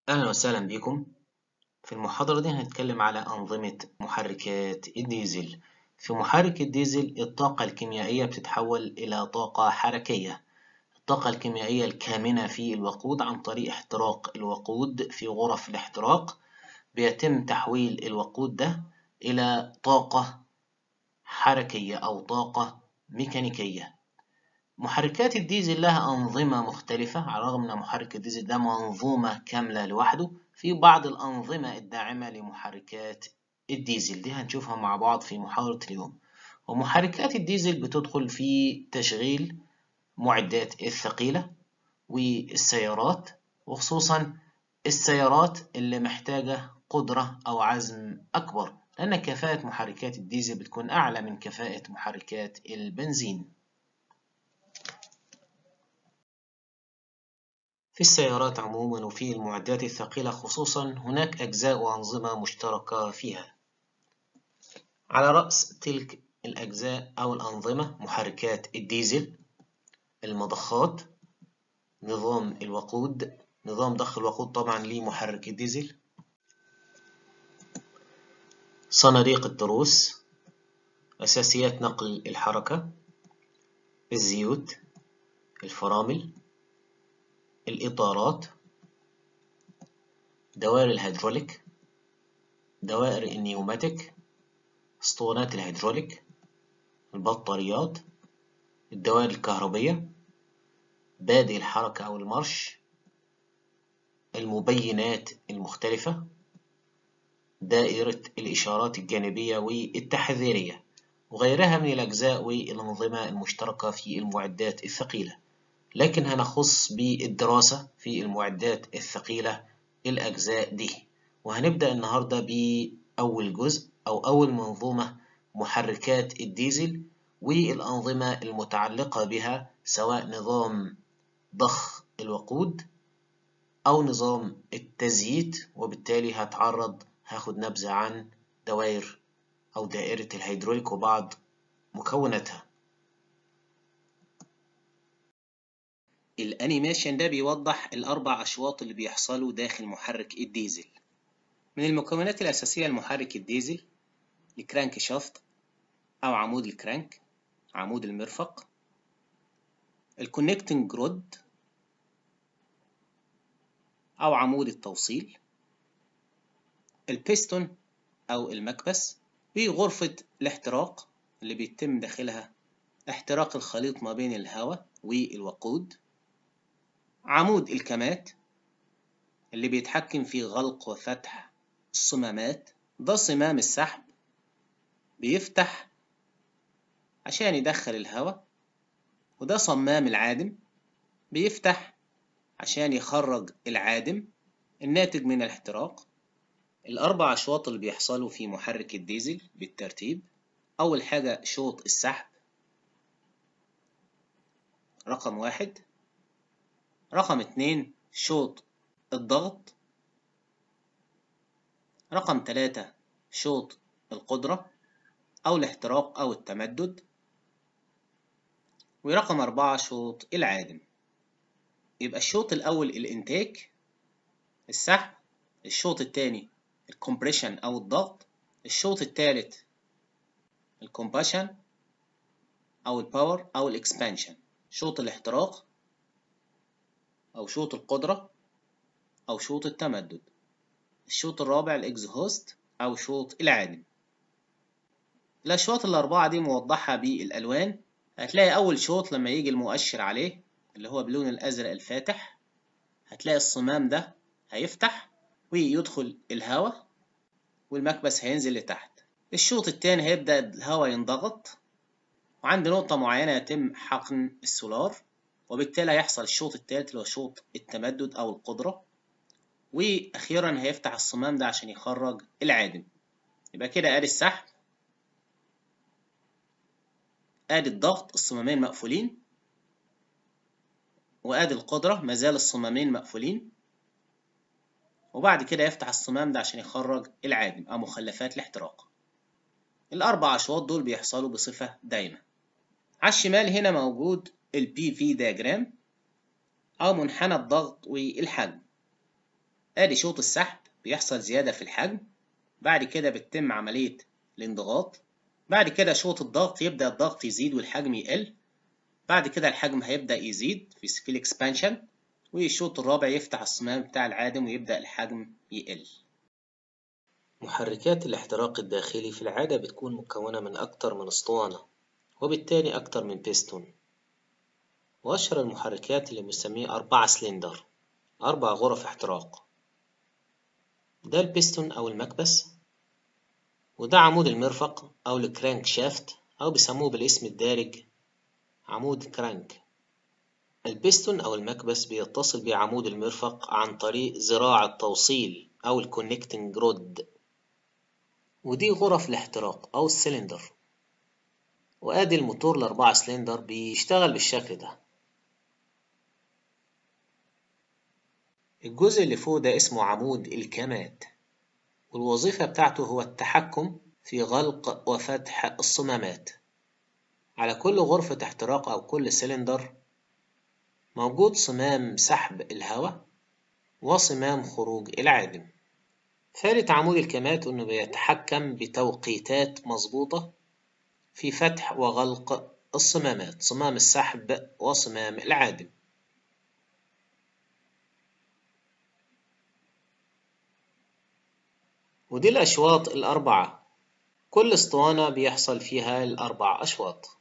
أهلا وسهلا بكم في المحاضرة دي هنتكلم على أنظمة محركات الديزل في محرك الديزل الطاقة الكيميائية بتتحول إلى طاقة حركية الطاقة الكيميائية الكامنة في الوقود عن طريق احتراق الوقود في غرف الاحتراق بيتم تحويل الوقود ده إلى طاقة حركية أو طاقة ميكانيكية محركات الديزل لها أنظمة مختلفة على الرغم أن محرك الديزل ده منظومة كاملة لوحده في بعض الأنظمة الداعمة لمحركات الديزل دي هنشوفها مع بعض في محاضرة اليوم ومحركات الديزل بتدخل في تشغيل معدات الثقيلة والسيارات وخصوصا السيارات اللي محتاجة قدرة أو عزم أكبر لأن كفاءة محركات الديزل بتكون أعلى من كفاءة محركات البنزين في السيارات عموما وفي المعدات الثقيلة خصوصا هناك أجزاء وأنظمة مشتركة فيها على رأس تلك الأجزاء أو الأنظمة محركات الديزل المضخات نظام الوقود نظام ضخ الوقود طبعا لمحرك الديزل صناديق التروس أساسيات نقل الحركة الزيوت الفرامل الإطارات دوائر الهيدروليك دوائر النيوماتيك اسطوانات الهيدروليك البطاريات الدوائر الكهربية بادئ الحركة أو المرش المبينات المختلفة دائرة الإشارات الجانبية والتحذيرية وغيرها من الأجزاء والأنظمة المشتركة في المعدات الثقيلة لكن هنخص بالدراسة في المعدات الثقيلة الأجزاء دي وهنبدأ النهاردة بأول جزء أو أول منظومة محركات الديزل والأنظمة المتعلقة بها سواء نظام ضخ الوقود أو نظام التزييت وبالتالي هتعرض هاخد نبذة عن دوائر أو دائرة الهيدروليك وبعض مكوناتها الانيميشن ده بيوضح الاربع اشواط اللي بيحصلوا داخل محرك الديزل من المكونات الاساسيه لمحرك الديزل الكرانك شافت او عمود الكرانك عمود المرفق الكونكتنج رود او عمود التوصيل البيستون او المكبس وغرفه الاحتراق اللي بيتم داخلها احتراق الخليط ما بين الهواء والوقود عمود الكمات اللي بيتحكم في غلق وفتح الصمامات ده صمام السحب بيفتح عشان يدخل الهواء وده صمام العادم بيفتح عشان يخرج العادم الناتج من الاحتراق الأربع أشواط اللي بيحصلوا في محرك الديزل بالترتيب أول حاجة شوط السحب رقم واحد رقم اتنين شوط الضغط رقم تلاتة شوط القدرة أو الاحتراق أو التمدد ورقم أربعة شوط العادم يبقى الشوط الأول الإنتاج السحب الشوط التاني الكمبريشن أو الضغط الشوط التالت الكومباشن أو الباور أو الإكسبانشن شوط الاحتراق أو شوط القدرة أو شوط التمدد الشوط الرابع الإكزهوست أو شوط العادم الأشواط الأربعة دي موضحة بالألوان هتلاقي أول شوط لما يجي المؤشر عليه اللي هو بلون الأزرق الفاتح هتلاقي الصمام ده هيفتح ويدخل الهواء والمكبس هينزل لتحت الشوط التاني هيبدأ الهواء ينضغط وعند نقطة معينة يتم حقن السولار وبالتالي هيحصل الشوط التالت اللي هو شوط التمدد أو القدرة وأخيرا هيفتح الصمام ده عشان يخرج العادم يبقى كده آدي السحب آدي الضغط الصمامين مقفولين وآدي القدرة مازال الصمامين مقفولين وبعد كده يفتح الصمام ده عشان يخرج العادم أو مخلفات الاحتراق الأربع أشواط دول بيحصلوا بصفة دايمة على الشمال هنا موجود ال PV diagram أو منحنى الضغط والحجم ادي شوط السحب بيحصل زيادة في الحجم بعد كده بتتم عملية الانضغاط بعد كده شوط الضغط يبدأ الضغط يزيد والحجم يقل بعد كده الحجم هيبدأ يزيد في سكيل اكسبانشن والشوط الرابع يفتح الصمام بتاع العادم ويبدأ الحجم يقل محركات الاحتراق الداخلي في العادة بتكون مكونة من أكتر من اسطوانة وبالتالي أكتر من بيستون وأشهر المحركات اللي بنسميه أربعة سلندر أربع غرف احتراق ده البيستون أو المكبس وده عمود المرفق أو الكرانك شافت أو بيسموه بالاسم الدارج عمود كرانك البيستون أو المكبس بيتصل بعمود المرفق عن طريق ذراع التوصيل أو الكونكتنج رود ودي غرف الاحتراق أو السلندر وآدي الموتور الأربعة سلندر بيشتغل بالشكل ده الجزء اللي فوق ده اسمه عمود الكماد والوظيفة بتاعته هو التحكم في غلق وفتح الصمامات على كل غرفة احتراق أو كل سلندر موجود صمام سحب الهواء وصمام خروج العادم ثالث عمود الكماد إنه بيتحكم بتوقيتات مظبوطة في فتح وغلق الصمامات صمام السحب وصمام العادم ودي الأشواط الأربعة كل اسطوانة بيحصل فيها الأربع أشواط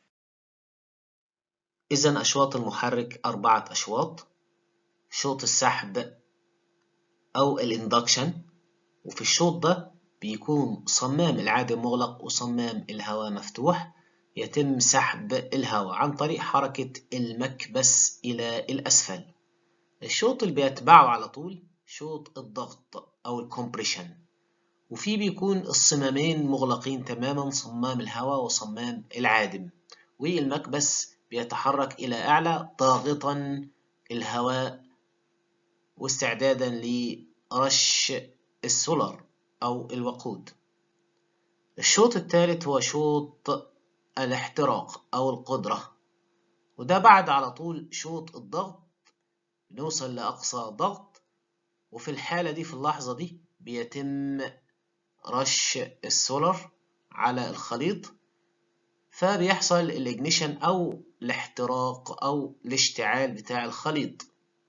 إذا أشواط المحرك أربعة أشواط شوط السحب أو الاندكشن وفي الشوط ده بيكون صمام العادم مغلق وصمام الهواء مفتوح يتم سحب الهواء عن طريق حركة المكبس إلى الأسفل الشوط اللي بيتبعه على طول شوط الضغط أو الكومبريشن وفي بيكون الصمامين مغلقين تماما صمام الهواء وصمام العادم والمكبس بيتحرك إلى أعلى ضاغطا الهواء واستعدادا لرش السولر أو الوقود الشوط الثالث هو شوط الاحتراق أو القدرة وده بعد على طول شوط الضغط نوصل لأقصى ضغط وفي الحالة دي في اللحظة دي بيتم رش السولر على الخليط فبيحصل الاجنيشن او الاحتراق او الاشتعال بتاع الخليط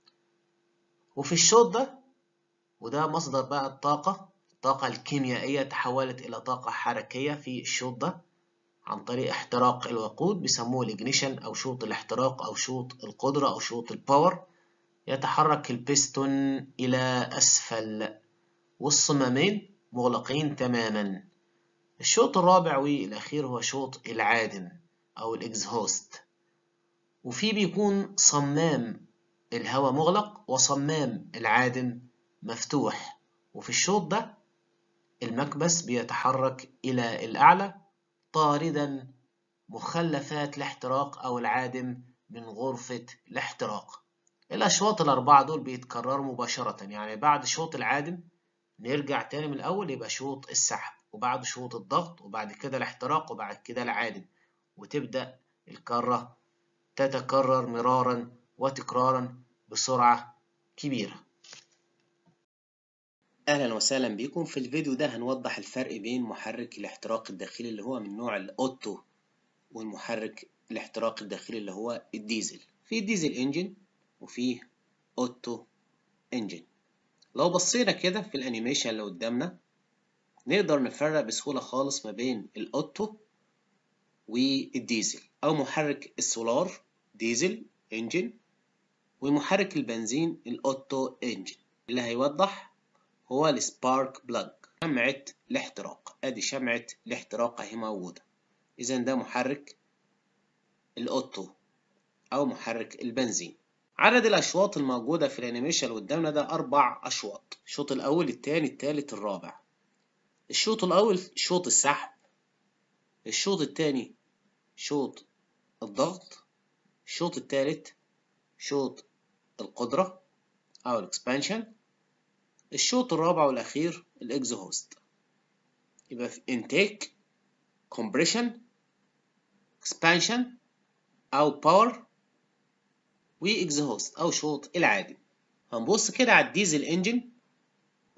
وفي الشوط ده وده مصدر بقى الطاقة الطاقة الكيميائية تحولت إلى طاقة حركية في الشوط ده عن طريق احتراق الوقود بيسموه الاجنيشن أو شوط الاحتراق أو شوط القدرة أو شوط الباور يتحرك البستون إلى أسفل والصمامين مغلقين تماما الشوط الرابع والأخير هو شوط العادم أو الإكزهوست وفيه بيكون صمام الهواء مغلق وصمام العادم مفتوح وفي الشوط ده المكبس بيتحرك إلى الأعلى طاردا مخلفات الاحتراق أو العادم من غرفة الاحتراق الأشواط الأربعة دول بيتكرروا مباشرة يعني بعد شوط العادم نرجع تاني من الأول يبقى شوط السحب وبعد شوط الضغط وبعد كده الاحتراق وبعد كده العادم وتبدأ الكرة تتكرر مرارا وتكرارا بسرعة كبيرة أهلا وسهلا بكم في الفيديو ده هنوضح الفرق بين محرك الاحتراق الداخلي اللي هو من نوع الأوتو والمحرك الاحتراق الداخلي اللي هو الديزل في ديزل انجن وفيه أوتو انجن لو بصينا كده في الانيميشن اللي قدامنا نقدر نفرق بسهولة خالص ما بين الأوتو والديزل أو محرك السولار ديزل انجن ومحرك البنزين الأوتو انجن اللي هيوضح هو السبارك بلاج شمعة الاحتراق ادي شمعة الاحتراق اهي موجودة اذا ده محرك الاوتو او محرك البنزين عدد الاشواط الموجودة في الانيميشن اللي قدامنا ده اربع اشواط الشوط الاول التاني التالت الرابع الشوط الاول شوط السحب الشوط التاني شوط الضغط الشوط التالت شوط القدرة او الاكسبانشن الشوط الرابع والأخير الإكزوهوست يبقى في intake compression expansion أو power وإكزوهوست أو شوط العادم هنبص كده على الديزل انجن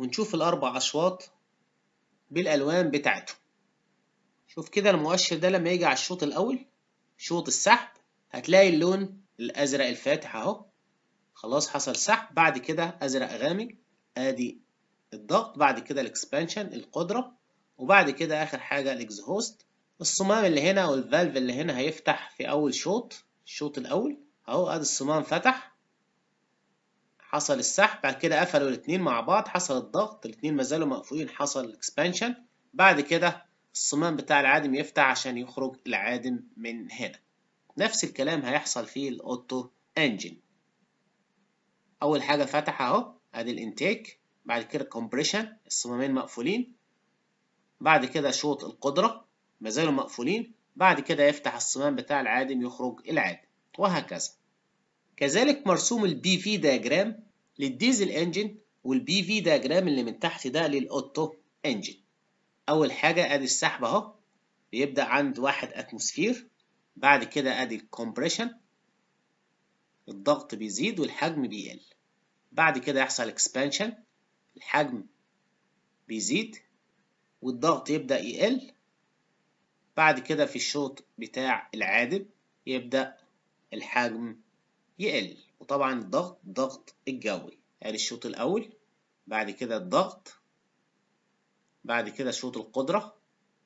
ونشوف الأربع أشواط بالألوان بتاعته شوف كده المؤشر ده لما يجي على الشوط الأول شوط السحب هتلاقي اللون الأزرق الفاتح أهو خلاص حصل سحب بعد كده أزرق غامق آدي الضغط بعد كده الإكسبانشن القدرة وبعد كده آخر حاجة الإكزهوست الصمام اللي هنا والفالف اللي هنا هيفتح في أول شوط الشوط الأول أهو آدي الصمام فتح حصل السحب بعد كده قفلوا الاتنين مع بعض حصل الضغط الاتنين ما زالوا مقفولين حصل الاكسبانشن بعد كده الصمام بتاع العادم يفتح عشان يخرج العادم من هنا نفس الكلام هيحصل في الاوتو انجن اول حاجه فتح اهو ادي الانتيك بعد كده كومبريشن الصمامين مقفولين بعد كده شوط القدره ما زالوا مقفولين بعد كده يفتح الصمام بتاع العادم يخرج العادم وهكذا كذلك مرسوم البي في دياجرام للديزل انجن والبي في دياجرام اللي من تحت ده للاوتو انجن اول حاجه ادي السحب اهو بيبدا عند واحد اتموسفير بعد كده ادي الكومبريشن الضغط بيزيد والحجم بيقل بعد كده يحصل اكسبانشن الحجم بيزيد والضغط يبدا يقل بعد كده في الشوط بتاع العادم يبدا الحجم يقل وطبعا الضغط ضغط الجوي ادي الشوط الاول بعد كده الضغط بعد كده شوط القدرة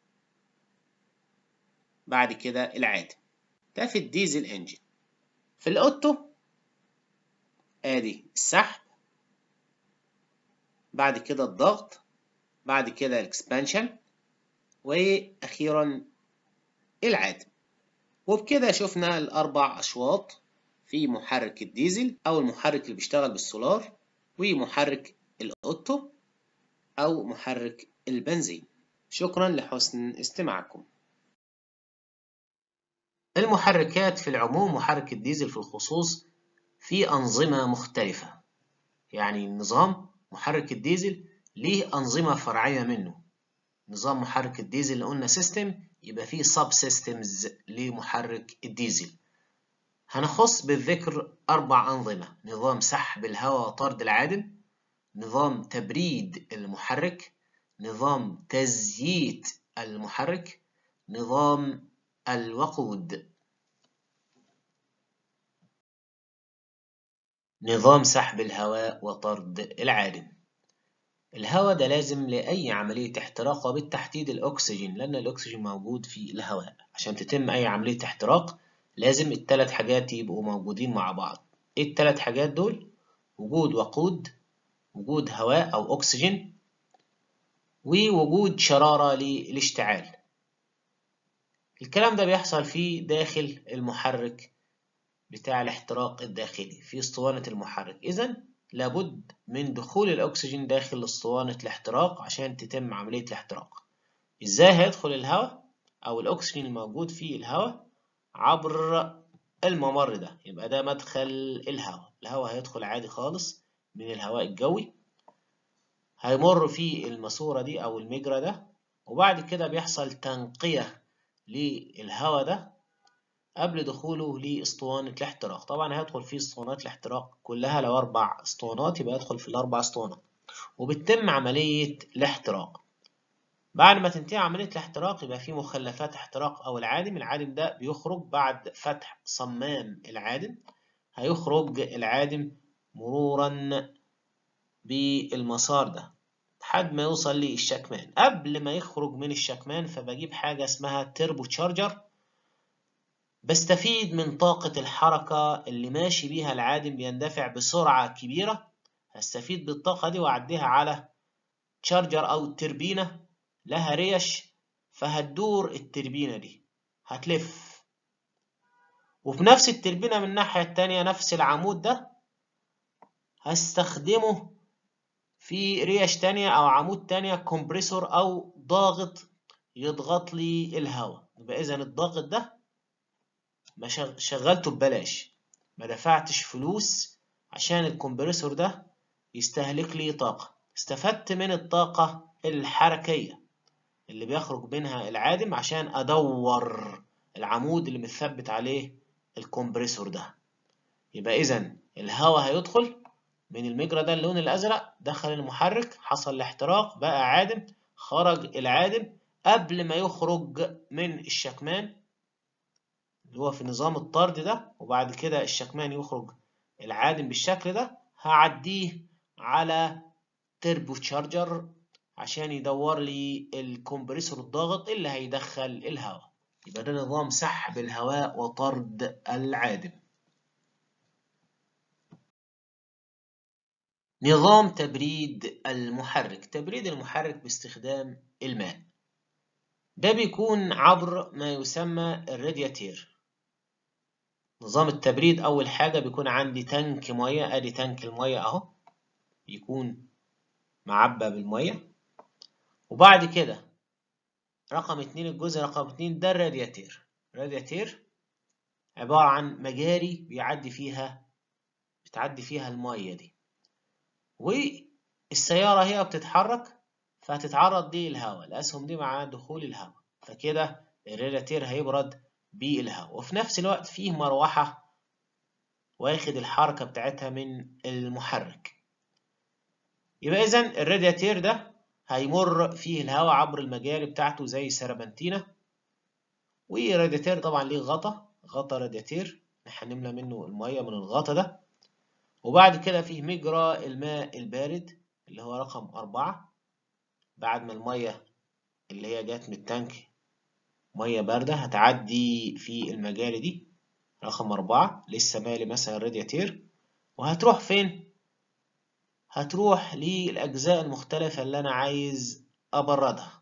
بعد كده العادم ده في الديزل انجن في الاوتو ادي السحب بعد كده الضغط بعد كده الاكسبانشن واخيرا العادم وبكده شفنا الاربع اشواط في محرك الديزل او المحرك اللي بيشتغل بالسولار ومحرك الاوتو او محرك البنزين شكرا لحسن استماعكم المحركات في العموم محرك الديزل في الخصوص في أنظمة مختلفة يعني نظام محرك الديزل ليه أنظمة فرعية منه نظام محرك الديزل اللي قلنا سيستم يبقى فيه سب سيستمز لمحرك الديزل هنخص بالذكر أربع أنظمة نظام سحب الهواء وطرد العادم نظام تبريد المحرك نظام تزييت المحرك نظام الوقود نظام سحب الهواء وطرد العادم الهواء ده لازم لأي عملية احتراق وبالتحديد الأكسجين لأن الأكسجين موجود في الهواء عشان تتم أي عملية احتراق لازم التلات حاجات يبقوا موجودين مع بعض إيه التلات حاجات دول؟ وجود وقود وجود هواء أو أكسجين ووجود شرارة للاشتعال الكلام ده بيحصل في داخل المحرك بتاع الاحتراق الداخلي في اسطوانة المحرك إذا لابد من دخول الأكسجين داخل اسطوانة الاحتراق عشان تتم عملية الاحتراق إزاي هيدخل الهواء أو الأكسجين الموجود في الهواء عبر الممر ده يبقى ده مدخل الهواء الهواء هيدخل عادي خالص من الهواء الجوي هيمر في الماسورة دي أو المجرى ده وبعد كده بيحصل تنقية للهواء ده قبل دخوله لاسطوانة الاحتراق طبعا هيدخل في اسطوانات الاحتراق كلها لو أربع اسطوانات يبقى يدخل في الأربع اسطوانات وبتتم عملية الاحتراق بعد ما تنتهي عملية الاحتراق يبقى في مخلفات احتراق أو العادم العادم ده بيخرج بعد فتح صمام العادم هيخرج العادم مرورا بالمسار ده لحد ما يوصل للشكمان قبل ما يخرج من الشكمان فبجيب حاجة اسمها تيربو تشارجر بستفيد من طاقة الحركة اللي ماشي بيها العادم بيندفع بسرعة كبيرة هستفيد بالطاقة دي وأعديها على تشارجر أو تربينة لها ريش فهتدور التربينة دي هتلف وفي نفس التربينة من الناحية التانية نفس العمود ده هستخدمه في ريش تانية أو عمود تانية كومبريسور أو ضاغط يضغط لي الهواء يبقى إذا الضاغط ده ما شغلته ببلاش ما دفعتش فلوس عشان الكمبريسور ده يستهلك لي طاقة استفدت من الطاقة الحركية اللي بيخرج منها العادم عشان أدور العمود اللي متثبت عليه الكمبريسور ده يبقى إذا الهواء هيدخل من المجرى ده اللون الأزرق دخل المحرك حصل الاحتراق بقى عادم خرج العادم قبل ما يخرج من الشكمان اللي هو في نظام الطرد ده وبعد كده الشكمان يخرج العادم بالشكل ده هعديه على تربو تشارجر عشان يدور لي الكمبريسور الضاغط اللي هيدخل الهواء يبقى ده نظام سحب الهواء وطرد العادم نظام تبريد المحرك تبريد المحرك باستخدام الماء ده بيكون عبر ما يسمى الرادياتير نظام التبريد أول حاجة بيكون عندي تانك مية أدي تانك المية أهو بيكون معبى بالمية وبعد كده رقم اتنين الجزء رقم اتنين ده الرادياتير الرادياتير عبارة عن مجاري بيعدي فيها بتعدي فيها المية دي والسيارة هي بتتحرك فهتتعرض دي الهواء الأسهم دي مع دخول الهواء فكده الرادياتير هيبرد بالهواء وفي نفس الوقت فيه مروحة واخد الحركة بتاعتها من المحرك يبقى إذا الرادياتير ده هيمر فيه الهواء عبر المجاري بتاعته زي سربنتينة والرادياتير طبعا ليه غطا غطا رادياتير هنملى منه المية من الغطا ده وبعد كده فيه مجرى الماء البارد اللي هو رقم أربعة بعد ما المية اللي هي جات من التانك مية باردة هتعدي في المجاري دي رقم أربعة لسه مالي مثلا الرادياتير وهتروح فين؟ هتروح للأجزاء المختلفة اللي أنا عايز أبردها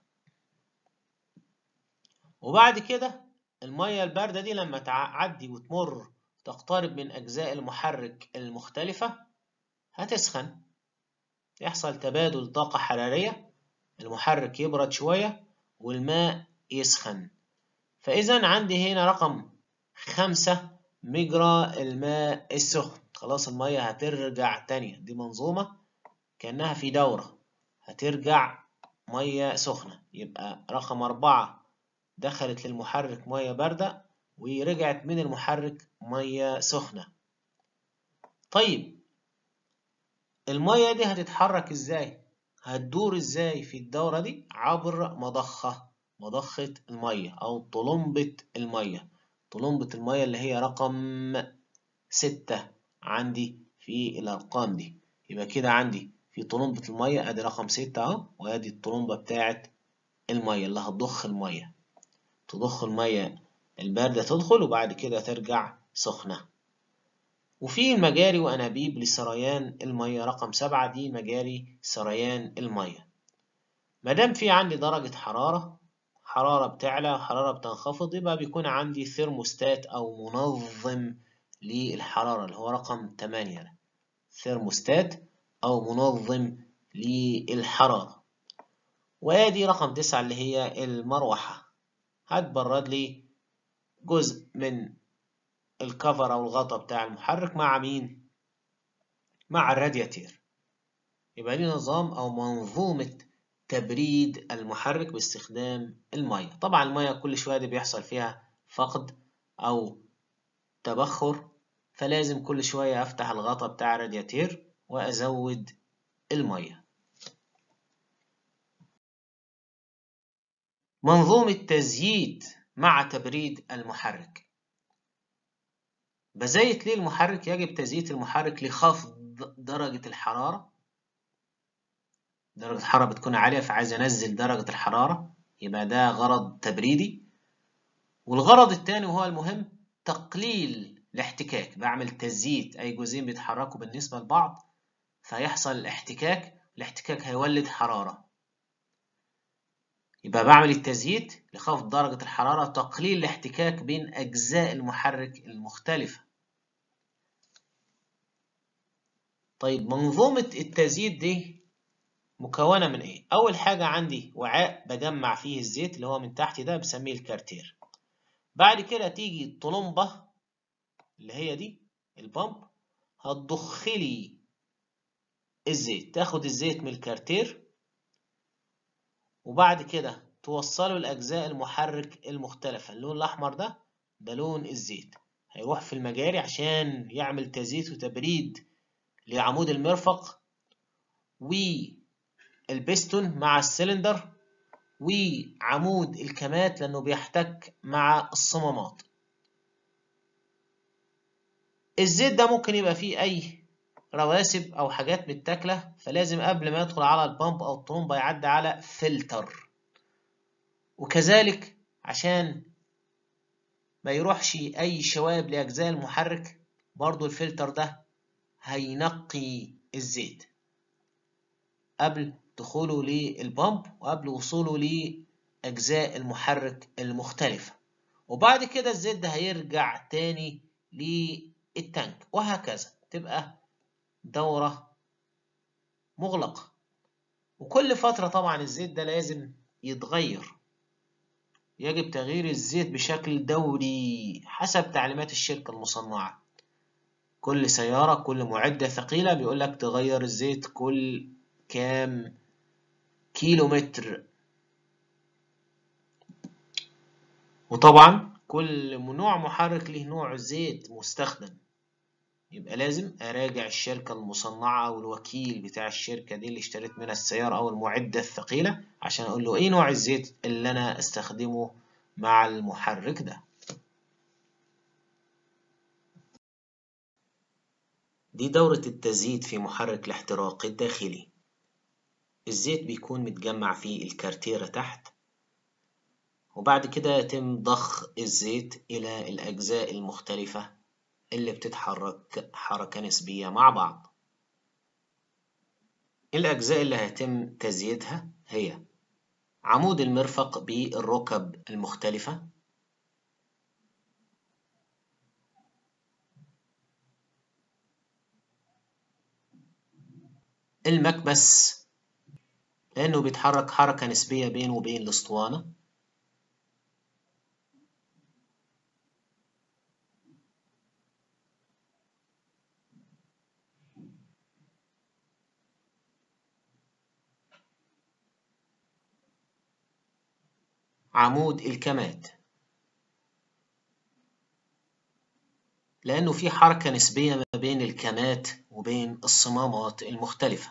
وبعد كده المية الباردة دي لما تعدي وتمر تقترب من أجزاء المحرك المختلفة هتسخن يحصل تبادل طاقة حرارية المحرك يبرد شوية والماء يسخن فإذا عندي هنا رقم خمسة مجرى الماء السخن خلاص المية هترجع تانية دي منظومة كأنها في دورة هترجع مية سخنة يبقى رقم أربعة دخلت للمحرك مية باردة ورجعت من المحرك مية سخنة طيب المية دي هتتحرك ازاي هتدور ازاي في الدورة دي عبر مضخة مضخة المية أو طلمبة المية طلمبة المية اللي هي رقم ستة عندي في الأرقام دي يبقى كده عندي في طلمبة المية أدي رقم ستة أهو وأدي الطلمبة بتاعت المية اللي هتضخ المية تضخ المية الباردة تدخل وبعد كده ترجع سخنة وفي مجاري وأنابيب لسريان المية رقم سبعة دي مجاري سريان المية مادام في عندي درجة حرارة حرارة بتعلى وحرارة بتنخفض يبقى بيكون عندي ثيرموستات أو منظم للحرارة اللي هو رقم تمانية ده ثيرموستات أو منظم للحرارة وادي رقم تسعة اللي هي المروحة هتبرد لي جزء من الكفر أو الغطاء بتاع المحرك مع مين؟ مع الرادياتير يبقى دي نظام أو منظومة تبريد المحرك باستخدام المية طبعا المية كل شوية دي بيحصل فيها فقد أو تبخر فلازم كل شوية أفتح الغطاء بتاع الرادياتير وأزود المية منظومة تزييت مع تبريد المحرك بزيت ليه المحرك يجب تزييت المحرك لخفض درجة الحرارة درجة الحرارة بتكون عالية فعايز أنزل درجة الحرارة يبقى ده غرض تبريدي والغرض الثاني وهو المهم تقليل الاحتكاك بعمل تزييت أي جزئين بيتحركوا بالنسبة لبعض فيحصل الاحتكاك الاحتكاك هيولد حرارة يبقى بعمل التزييت لخفض درجة الحرارة تقليل الاحتكاك بين أجزاء المحرك المختلفة طيب منظومة التزييت دي مكونة من إيه؟ أول حاجة عندي وعاء بجمع فيه الزيت اللي هو من تحت ده بسميه الكارتير بعد كده تيجي الطلمبة اللي هي دي البامب هتضخلي الزيت تاخد الزيت من الكارتير وبعد كده توصله لأجزاء المحرك المختلفة اللون الأحمر ده ده لون الزيت هيروح في المجاري عشان يعمل تزييت وتبريد لعمود المرفق والبستون مع السلندر وعمود الكمات لأنه بيحتك مع الصمامات الزيت ده ممكن يبقى فيه أي رواسب أو حاجات متاكلة فلازم قبل ما يدخل على البامب أو الطرمبة يعدي على فلتر وكذلك عشان ما يروحش أي شوائب لأجزاء المحرك برضو الفلتر ده هينقي الزيت قبل دخوله للبامب وقبل وصوله لأجزاء المحرك المختلفة وبعد كده الزيت ده هيرجع تاني للتانك وهكذا تبقى دورة مغلقة وكل فترة طبعا الزيت ده لازم يتغير يجب تغيير الزيت بشكل دوري حسب تعليمات الشركة المصنعة كل سيارة كل معدة ثقيلة بيقولك تغير الزيت كل كام كيلو متر وطبعا كل نوع محرك له نوع زيت مستخدم يبقى لازم اراجع الشركة المصنعة او الوكيل بتاع الشركة دي اللي اشتريت منها السيارة او المعدة الثقيلة عشان اقول له ايه نوع الزيت اللي انا استخدمه مع المحرك ده دي دورة التزييت في محرك الاحتراق الداخلي الزيت بيكون متجمع في الكارتيرة تحت وبعد كده يتم ضخ الزيت إلى الأجزاء المختلفة اللي بتتحرك حركة نسبية مع بعض الأجزاء اللي هيتم تزييتها هي عمود المرفق بالركب المختلفة المكبس لأنه بيتحرك حركة نسبية بينه وبين الأسطوانة عمود الكماد لأنه في حركة نسبية ما بين الكمات وبين الصمامات المختلفة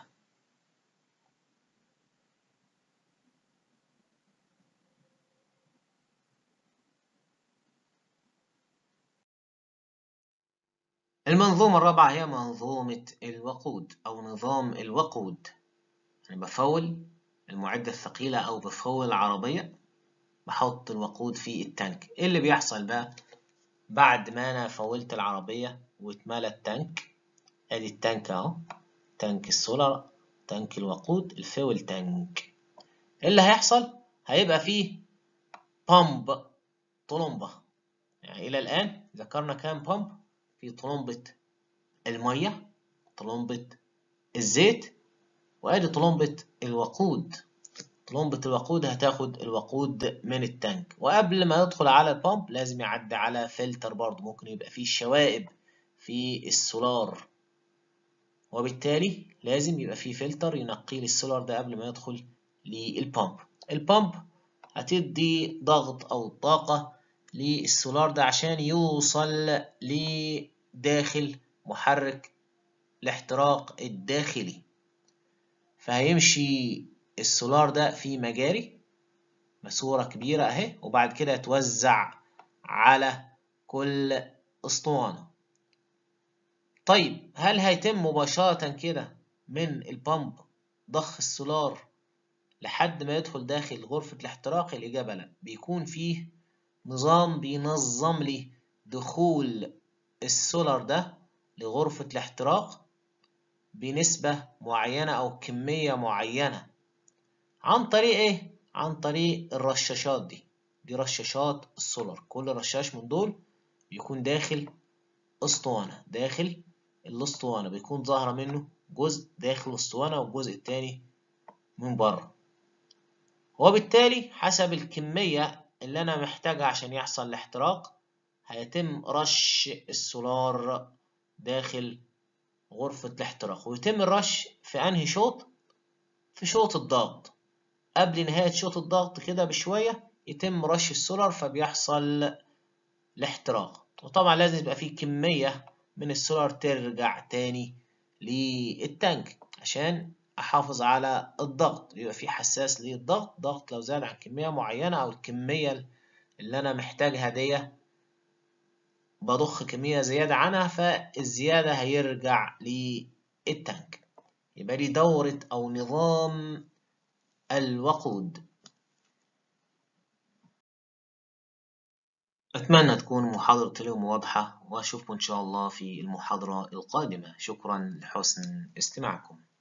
المنظومة الرابعة هي منظومة الوقود أو نظام الوقود يعني بفول المعدة الثقيلة أو بفول العربية بحط الوقود في التانك إيه اللي بيحصل بقى بعد ما أنا فولت العربية واتملى التانك أدي التانك أهو تانك السولار تانك الوقود الفيول تانك إيه اللي هيحصل هيبقى فيه بامب طلمبة يعني إلى الآن ذكرنا كام بامب في طلمبة المية طلمبة الزيت وادي طلمبة الوقود طلمبة الوقود هتاخد الوقود من التانك وقبل ما يدخل على البامب لازم يعدي على فلتر برضه ممكن يبقى فيه شوائب في السولار وبالتالي لازم يبقى فيه فلتر ينقي لي السولار ده قبل ما يدخل للبامب البامب هتدي ضغط أو طاقة للسولار ده عشان يوصل لداخل محرك الاحتراق الداخلي فهيمشي السولار ده في مجاري ماسورة كبيرة اهي وبعد كده يتوزع على كل اسطوانة طيب هل هيتم مباشرة كده من البامب ضخ السولار لحد ما يدخل داخل غرفة الاحتراق الإجابة لا بيكون فيه نظام بينظم لي دخول السولار ده لغرفة الاحتراق بنسبة معينة أو كمية معينة عن طريق إيه؟ عن طريق الرشاشات دي دي رشاشات السولار كل رشاش من دول بيكون داخل اسطوانة داخل الاسطوانة بيكون ظاهرة منه جزء داخل الاسطوانة والجزء التاني من بره وبالتالي حسب الكمية اللي أنا محتاجها عشان يحصل الاحتراق هيتم رش السولار داخل غرفة الاحتراق ويتم الرش في أنهي شوط؟ في شوط الضغط قبل نهاية شوط الضغط كده بشوية يتم رش السولار فبيحصل الاحتراق وطبعا لازم يبقى فيه كمية من السولار ترجع تاني للتانك عشان احافظ على الضغط يبقى في حساس للضغط ضغط لو زاد عن كمية معينة او الكمية اللي انا محتاجها دي بضخ كمية زيادة عنها فالزيادة هيرجع للتانك يبقى دي دورة او نظام الوقود أتمنى تكون محاضرة اليوم واضحة وأشوفكم إن شاء الله في المحاضرة القادمة شكرا لحسن استماعكم